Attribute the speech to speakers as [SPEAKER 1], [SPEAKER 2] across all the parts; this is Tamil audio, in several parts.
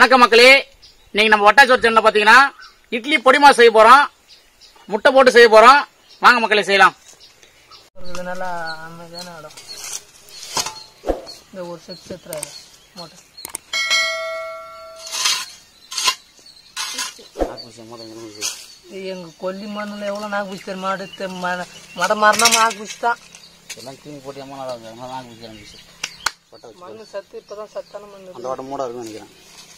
[SPEAKER 1] வணக்கம் மக்களே இன்னைக்கு நம்ம வட்டாச்சோர் சேனல்ல பாத்தீங்கன்னா இட்லி பொடி மாஸ் செய்ய போறோம் முட்டை போட்டு செய்ய போறோம் வாங்க மக்களே செய்யலாம்
[SPEAKER 2] இது நல்லா அமைதியான இடம் இந்த ஒரு செட் செத்துறாரு மூட்டை இது எங்க கொல்லி மண்ணில் எவ்வளோ நாக்கு பிடிச்சி தெரியுமா அடுத்து ம- மட மரணம் நாக்கு பிடிச்சி தான்
[SPEAKER 1] எல்லாம் கிளீன் போட்டு அம்மா நல்லா
[SPEAKER 2] மண் சத்து இப்போதான் சத்தான மண்
[SPEAKER 1] அந்த வாட்டம் மூட இருக்குன்னு நினைக்கிறேன்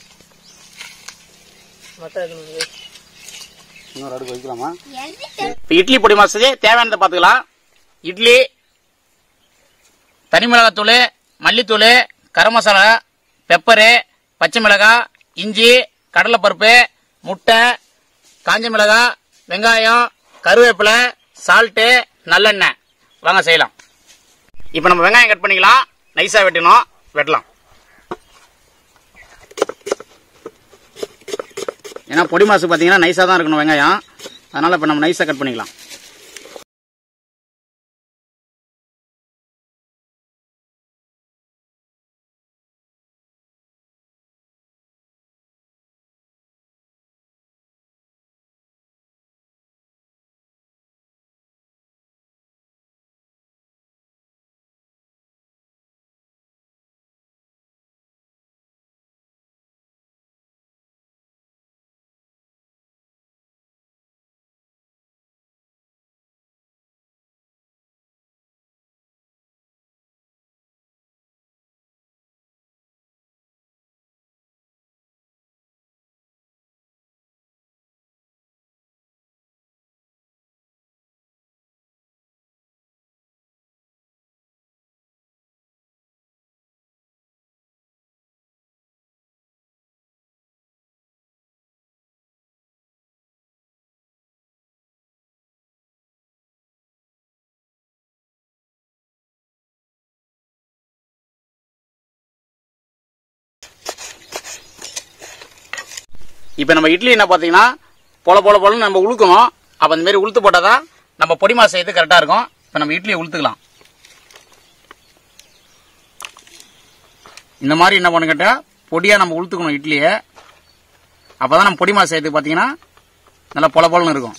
[SPEAKER 2] மட்டை இருக்கணும்
[SPEAKER 1] இன்னொரு அடுக்கு வைக்கலாமா இப்போ இட்லி பொடி மாசு தேவையானதை பார்த்துக்கலாம் இட்லி தனி மிளகாத்தூள் மல்லித்தூள் கரம் மசாலா பெப்பரு பச்சை மிளகாய் இஞ்சி கடலைப்பருப்பு முட்டை காஞ்ச மிளகாய் வெங்காயம் கருவேப்பிலை சால்ட்டு நல்லெண்ணெய் வாங்க செய்யலாம் இப்போ நம்ம வெங்காயம் கட் பண்ணிக்கலாம் நைஸாக வெட்டணும் வெட்டலாம் ஏன்னா பொடி மாசு பார்த்தீங்கன்னா நைஸாக தான் இருக்கணும் வெங்காயம் அதனால் இப்போ நம்ம நைஸாக கட் பண்ணிக்கலாம் இப்போ நம்ம இட்லி என்ன பார்த்தீங்கன்னா பொல பொல பொலன்னு நம்ம உழுக்கணும் அப்போ அந்த மாதிரி உளுத்து போட்டால் தான் நம்ம பொடி மாசு செய்யறது கரெக்டாக இருக்கும் இப்போ நம்ம இட்லியை உளுத்துக்கலாம் இந்த மாதிரி என்ன பண்ணு கேட்டால் பொடியாக நம்ம உளுத்துக்கணும் இட்லியை அப்போ தான் நம்ம பொடி மாசு செய்யறதுக்கு பார்த்தீங்கன்னா நல்லா பொல பொலன்னு இருக்கும்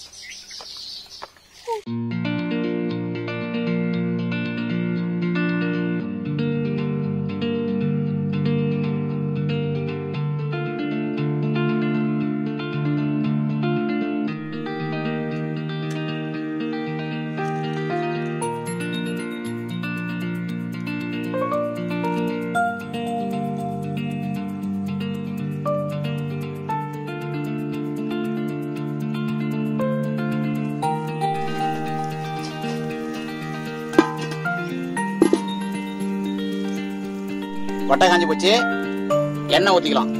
[SPEAKER 1] வட்டை காஞ்சி போச்சு எண்ணெய் ஊற்றிக்கலாம்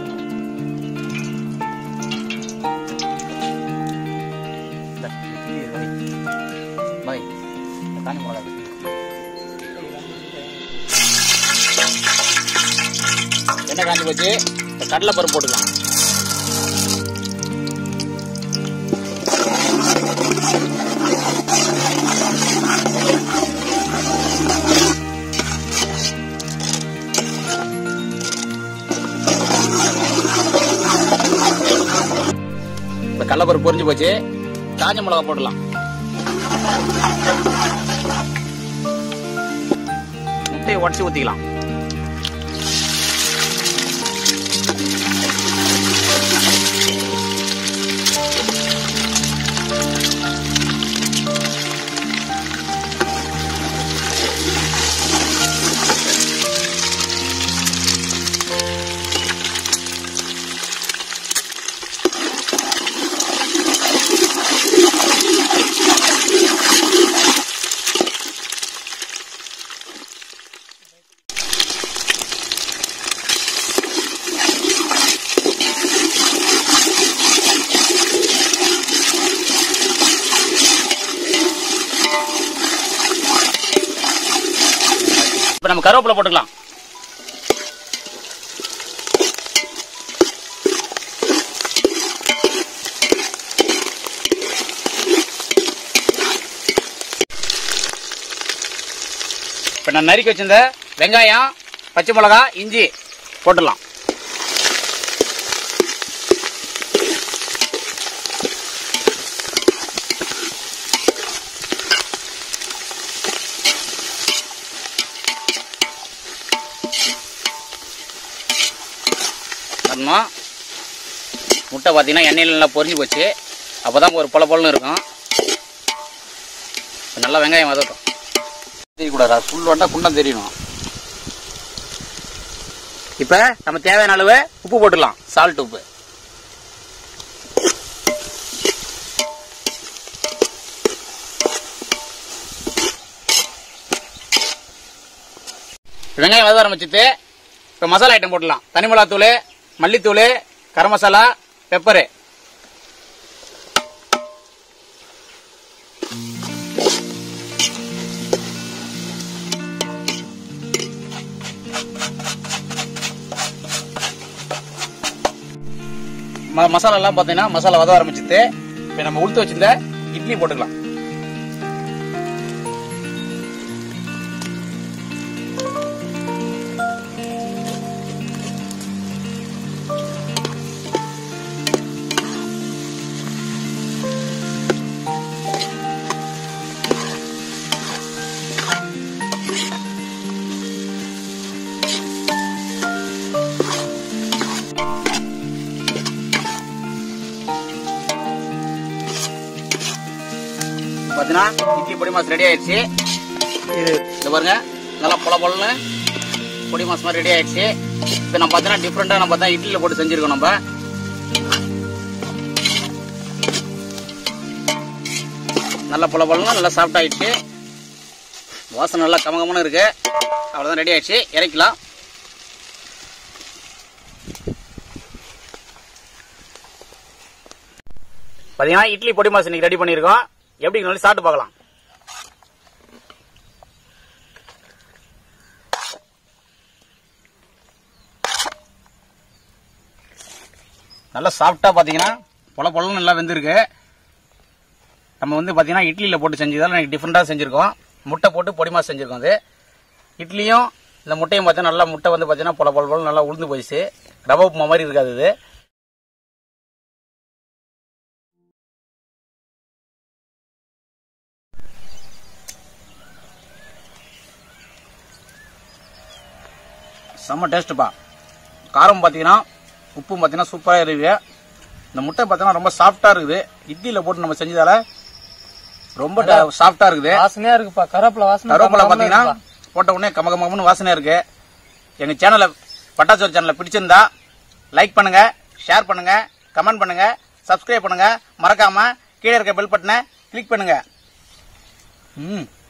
[SPEAKER 1] எண்ணெய் காஞ்சி போச்சு இப்ப கடலை பருப்பு போட்டுக்கலாம் இந்த கடலைப்பருப்பு பொரிஞ்சு போச்சு காஞ்ச மிளகா போடலாம் முட்டையை உடச்சி ஊற்றிக்கலாம் இப்போ நம்ம கருவேப்பிலை போட்டுக்கலாம் இப்போ நான் நறுக்கி வச்சிருந்த வெங்காயம் பச்சை மிளகா இஞ்சி போட்டுடலாம் முட்டை பார்த்தீங்கன்னா எண்ணெயில் நல்லா பொரிஞ்சு போச்சு அப்போ தான் ஒரு பொல பொலன்னு இருக்கும் இப்ப நல்லா வெங்காயம் வதக்கும் தெரியக்கூடாதா சுள் வந்தால் குண்டம் தெரியணும் இப்போ நம்ம தேவையான அளவு உப்பு போட்டுடலாம் சால்ட் உப்பு வெங்காயம் வதக்க ஆரம்பிச்சுட்டு இப்போ மசாலா ஐட்டம் போட்டுடலாம் தனி மிளகாத்தூள் மல்லித்தூள் கரம் மசாலா பெப்பரு ம மசாலா எல்லாம் பார்த்தீங்கன்னா மசாலா வத ஆரம்பிச்சுட்டு இப்போ நம்ம உளுத்து வச்சிருந்த இட்லி போட்டுக்கலாம் பார்த்தீங்கன்னா இட்லி பொடி மாஸ் ரெடி ஆயிடுச்சு இது இந்த பாருங்க நல்லா பொல பொலன்னு பொடி மாஸ் மாதிரி ரெடி ஆயிடுச்சு இப்போ நம்ம பார்த்தீங்கன்னா டிஃப்ரெண்டாக நம்ம பார்த்தா இட்லியில் போட்டு செஞ்சுருக்கோம் நம்ம நல்லா பொல பொலன்னு நல்லா சாஃப்ட் ஆயிடுச்சு வாசனை நல்லா கமகமன்னு இருக்கு அவ்வளோதான் ரெடி ஆயிடுச்சு இறக்கலாம் பார்த்தீங்கன்னா இட்லி பொடி மாஸ் இன்னைக்கு ரெடி பண்ணியிருக்கோம் எப்படி சொல்லி சாப்பிட்டு பார்க்கலாம் நல்லா சாஃப்டா பார்த்தீங்கன்னா பொல பொலன்னு நல்லா வெந்திருக்கு நம்ம வந்து பார்த்தீங்கன்னா இட்லியில் போட்டு செஞ்சதால எனக்கு டிஃப்ரெண்ட்டாக செஞ்சுருக்கோம் முட்டை போட்டு பொடி மாஸ் செஞ்சுருக்கோம் அது இட்லியும் இந்த முட்டையும் பார்த்தீங்கன்னா நல்லா முட்டை வந்து பார்த்தீங்கன்னா பொல பொல பொல நல்லா உளுந்து போயிடுச்சு ரவை உப்புமா மாதிரி இருக்காது இது செம்ம டேஸ்ட்டுப்பா காரம் பார்த்தீங்கன்னா உப்பும் பார்த்தீங்கன்னா சூப்பராக இருக்குது இந்த முட்டை பார்த்தீங்கன்னா ரொம்ப சாஃப்டாக இருக்குது இட்லியில் போட்டு நம்ம செஞ்சதால ரொம்ப சாஃப்டாக இருக்குது
[SPEAKER 2] வாசனையா இருக்குப்பா கருவேப்பிலை வாசனை
[SPEAKER 1] கருவேப்பிலை
[SPEAKER 2] கமகமன்னு
[SPEAKER 1] பார்த்தீங்கன்னா
[SPEAKER 2] இருக்குப்பா.
[SPEAKER 1] போட்ட உடனே கம கமகம்னு வாசனையாக இருக்கு எங்கள் சேனலை பட்டாச்சோர் சேனலை பிடிச்சிருந்தா லைக் பண்ணுங்க ஷேர் பண்ணுங்க கமெண்ட் பண்ணுங்க சப்ஸ்கிரைப் பண்ணுங்க மறக்காம கீழே இருக்க பெல் பட்டனை கிளிக் பண்ணுங்க ம்